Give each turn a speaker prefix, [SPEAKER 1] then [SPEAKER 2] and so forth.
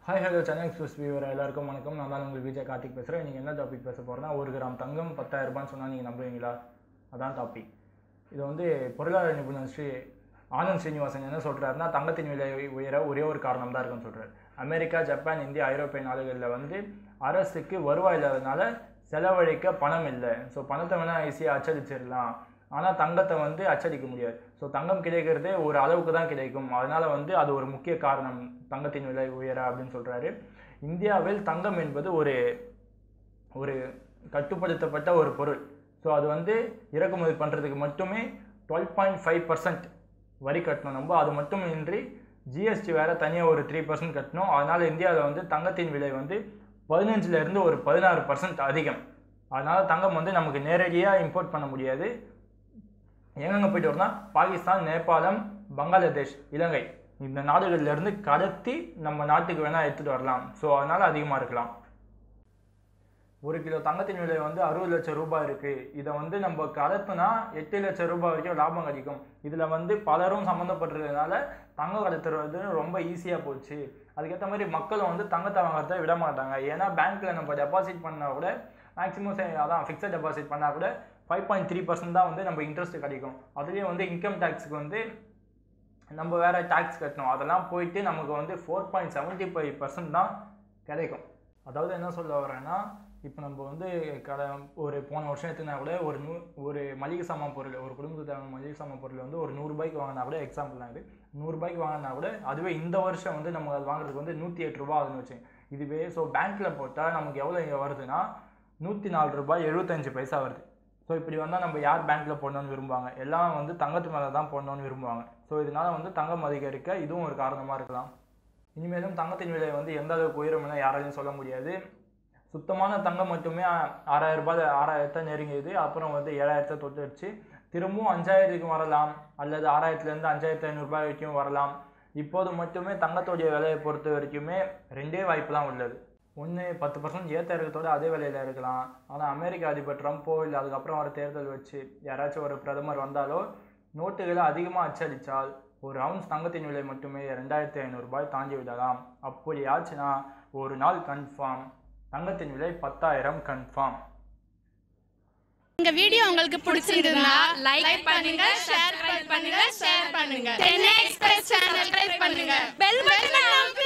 [SPEAKER 1] hi hello Chennai Express viewer எல்லாருக்கும் வணக்கம் நான் தான் உங்கள் விஜய் கார்த்திக் பேசுகிறேன் நீங்கள் என்ன டாபிக் பேச போகிறேன்னா ஒரு கிராம் தங்கம் பத்தாயிரம் ரூபான்னு சொன்னால் நீங்கள் நம்புவீங்களா அதான் டாபிக் இது வந்து பொருளாதார நிபுணர் ஸ்ரீ ஆனந்த் ஸ்ரீனிவாசன் என்ன சொல்கிறாருன்னா தங்கத்தின் விலை உயர ஒரே ஒரு காரணம் தான் இருக்குன்னு சொல்கிறார் அமெரிக்கா ஜப்பான் இந்தியா ஐரோப்பிய நாடுகளில் வந்து அரசுக்கு வருவாய் இல்லாதனால செலவழிக்க பணம் இல்லை ஸோ பணத்தை வேணால் ஈஸியாக அச்சடிச்சிடலாம் ஆனால் தங்கத்தை வந்து அச்சடிக்க முடியாது ஸோ தங்கம் கிடைக்கிறதே ஒரு அளவுக்கு தான் கிடைக்கும் அதனால் வந்து அது ஒரு முக்கிய காரணம் தங்கத்தின் விலை உயர அப்படின்னு சொல்கிறாரு இந்தியாவில் தங்கம் என்பது ஒரு ஒரு கட்டுப்படுத்தப்பட்ட ஒரு பொருள் ஸோ அது வந்து இறக்குமதி பண்ணுறதுக்கு மட்டுமே டுவெல் பாயிண்ட் ஃபைவ் பர்சன்ட் வரி கட்டணும் நம்ம அது மட்டும் இன்றி ஜிஎஸ்டி வேறு தனியாக ஒரு த்ரீ பர்சன்ட் கட்டணும் அதனால் இந்தியாவில் வந்து தங்கத்தின் விலை வந்து பதினஞ்சுலேருந்து ஒரு பதினாறு பர்சன்ட் அதிகம் அதனால் தங்கம் வந்து நமக்கு நேரடியாக இம்போர்ட் பண்ண முடியாது எங்கெங்கே போயிட்டு வரோம்னா பாகிஸ்தான் நேபாளம் பங்களாதேஷ் இலங்கை இந்த நாடுகள்ல இருந்து கடத்தி நம்ம நாட்டுக்கு வேணால் எடுத்துகிட்டு வரலாம் ஸோ அதனால் அதிகமாக இருக்கலாம் ஒரு கிலோ தங்கத்தின் விலை வந்து அறுபது லட்சம் ரூபாய் இருக்குது இதை வந்து நம்ம கடத்துனா எட்டு லட்சம் ரூபாய் வரைக்கும் லாபம் கிடைக்கும் இதில் வந்து பலரும் சம்மந்தப்பட்டிருக்கிறதுனால தங்கம் கடத்துறது ரொம்ப ஈஸியாக போச்சு அதுக்கேற்ற மாதிரி மக்களும் வந்து தங்கத்தை வாங்குறத விட மாட்டாங்க ஏன்னா பேங்க்கில் நம்ம டெபாசிட் பண்ணால் கூட மேக்ஸிமம் அதான் ஃபிக்ஸட் டெபாசிட் பண்ணால் கூட ஃபைவ் பாயிண்ட் த்ரீ பர்சன்ட் தான் வந்து நம்ம இன்ட்ரெஸ்ட் கிடைக்கும் அதுலேயும் வந்து இன்கம் டேக்ஸுக்கு வந்து நம்ம வேறு டேக்ஸ் கட்டணும் அதெல்லாம் போயிட்டு நமக்கு வந்து four point seventy five percent தான் கிடைக்கும் அதாவது என்ன சொல்ல வரேன்னா இப்போ நம்ம வந்து கடை ஒரு போன வருஷம் எடுத்துனா கூட ஒரு நூ ஒரு மளிகை சாமான் பொருள் ஒரு குடும்பத்துக்கு தேவையான மளிகை சாமான் பொருள் வந்து ஒரு நூறுரூபாய்க்கு வாங்கினா கூட எக்ஸாம்பிள் தான் இது நூறுரூபாய்க்கு வாங்கினா கூட அதுவே இந்த வருஷம் வந்து நம்ம அது வாங்குறதுக்கு வந்து நூற்றி எட்டு ரூபா ஆகுதுன்னு வச்சுங்க இதுவே ஸோ பேங்க்கில் போட்டால் நமக்கு எவ்வளோ இங்கே வருதுன்னா நூற்றி நாலு ரூபாய் எழுபத்தஞ்சு பைசா வருது ஸோ இப்படி வந்தால் நம்ம யார் பேங்க்கில் போடணும்னு விரும்புவாங்க எல்லாம் வந்து தங்கத்து மேலே தான் போடணும்னு விரும்புவாங்க ஸோ இதனால் வந்து தங்கம் அதிகரிக்க இதுவும் ஒரு காரணமாக இருக்கலாம் இனிமேலும் தங்கத்தின் விலை வந்து எந்த அளவுக்கு உயரும் என யாராலையும் சொல்ல முடியாது சுத்தமான தங்கம் மட்டுமே ஆறாயிரம் ரூபாய் ஆறாயிரத்தை நெருங்கியது அப்புறம் வந்து ஏழாயிரத்தை தொட்டுடுச்சு திரும்பவும் அஞ்சாயிரத்துக்கு வரலாம் அல்லது ஆறாயிரத்துலேருந்து அஞ்சாயிரத்து ஐநூறுரூபா வரைக்கும் வரலாம் இப்போது மட்டுமே தங்கத்தோடைய விலையை பொறுத்த வரைக்குமே ரெண்டே வாய்ப்புலாம் உள்ளது ஒன்று பத்து பர்சன்ட் ஏற்ற இருக்கத்தோட அதே விலையில் இருக்கலாம் ஆனால் அமெரிக்க அதிபர் ட்ரம்ப்போ இல்லை அதுக்கப்புறம் வர தேர்தல் வச்சு யாராச்சும் ஒரு பிரதமர் வந்தாலோ நோட்டுகளை அதிகமாக அச்சடித்தால் ஒரு அவுன்ஸ் தங்கத்தின் விலை மட்டுமே ரெண்டாயிரத்தி ஐநூறுரூபாய் தாண்டி விடலாம் அப்படி ஆச்சுன்னா ஒரு நாள் கன்ஃபார்ம் தங்கத்தின் விலை பத்தாயிரம் கன்ஃபார்ம்
[SPEAKER 2] இந்த வீடியோ உங்களுக்கு பிடிச்சிருந்தா லைக் பண்ணுங்க ஷேர் பண்ணுங்க ஷேர் பண்ணுங்க சென்னை எக்ஸ்பிரஸ் சேனல் ட்ரை பண்ணுங்க பெல் பட்டனை